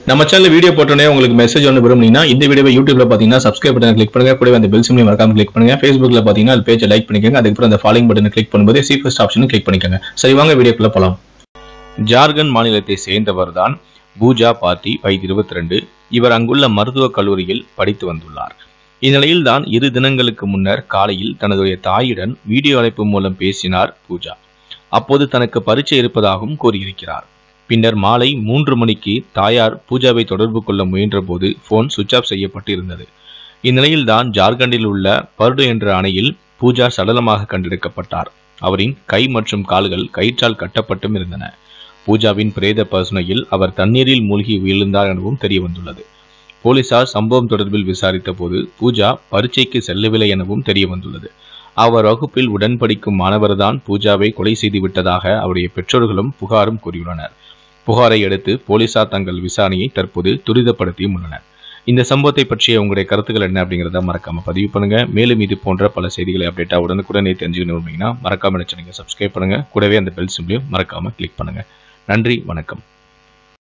நம்ம channel video போட்டோன்னே உங்களுக்கு மெசேஜ் ஒன்று விரும்புனீங்கன்னா இந்த வீடியோவை யூடியூப்ல பார்த்தீங்கன்னா சப்ஸ்கிரைப் பட்டன் கிளிக் பண்ணுங்க கூடவே அந்த பெல் சிம்லையும் மறக்காம கிளிக் பண்ணுங்க ஃபேஸ்புக்ல பார்த்தீங்கன்னா அது பேஜை லைக் பண்ணிக்கோங்க அதுக்கப்புறம் அந்த ஃபாலோயிங் பட்டனை கிளிக் பண்ணும்போது சி ஃபர்ஸ்ட் ஆப்ஷனும் கிளிக் பண்ணிக்கோங்க சரி வாங்க வீடியோக்குள்ள போலாம் ஜார்க்கண்ட் மாநிலத்தை சேர்ந்தவர் தான் பூஜா பாத்தி வயது இருபத்தி ரெண்டு இவர் அங்குள்ள மருத்துவக் கல்லூரியில் படித்து வந்துள்ளார் இந்நிலையில் தான் இரு தினங்களுக்கு முன்னர் காலையில் தனதுடைய தாயுடன் வீடியோ அழைப்பு மூலம் பேசினார் பூஜா அப்போது தனக்கு பரீட்சை இருப்பதாகவும் கூறியிருக்கிறார் பின்னர் மாலை மூன்று மணிக்கு தாயார் பூஜாவை தொடர்பு கொள்ள முயன்றபோது போன் சுவிட்ச் ஆஃப் செய்யப்பட்டு இருந்தது இந்நிலையில் தான் ஜார்க்கண்டில் உள்ள பர்டு என்ற அணையில் பூஜா சடலமாக கண்டெடுக்கப்பட்டார் அவரின் கை மற்றும் கால்கள் கயிற்றால் கட்டப்பட்டும் இருந்தன பூஜாவின் பிரேத பசுனையில் அவர் தண்ணீரில் மூழ்கி விழுந்தார் எனவும் தெரிய வந்துள்ளது போலீசார் சம்பவம் தொடர்பில் விசாரித்த போது பூஜா பரீட்சைக்கு செல்லவில்லை எனவும் தெரிய வந்துள்ளது அவர் வகுப்பில் உடன் படிக்கும் மாணவர்தான் பூஜாவை கொலை செய்து விட்டதாக அவருடைய பெற்றோர்களும் புகாரும் கூறியுள்ளனர் புகாரை அடுத்து போலீசார் தங்கள் விசாரணையை தற்போது துரிதப்படுத்தியும் உள்ளனர் இந்த சம்பவத்தை பற்றிய உங்களுடைய கருத்துக்கள் என்ன அப்படிங்கிறத மறக்காம பதிவு பண்ணுங்க மேலும் இது போன்ற பல செய்திகளை அப்டேட்டா உடனுக்குடனே தெரிஞ்சுக்கணும் அப்படின்னா மறக்காம நினைச்சு சப்ஸ்கிரைப் பண்ணுங்க கூடவே அந்த பெல் சிம்லையும் மறக்காம கிளிக் பண்ணுங்க நன்றி வணக்கம்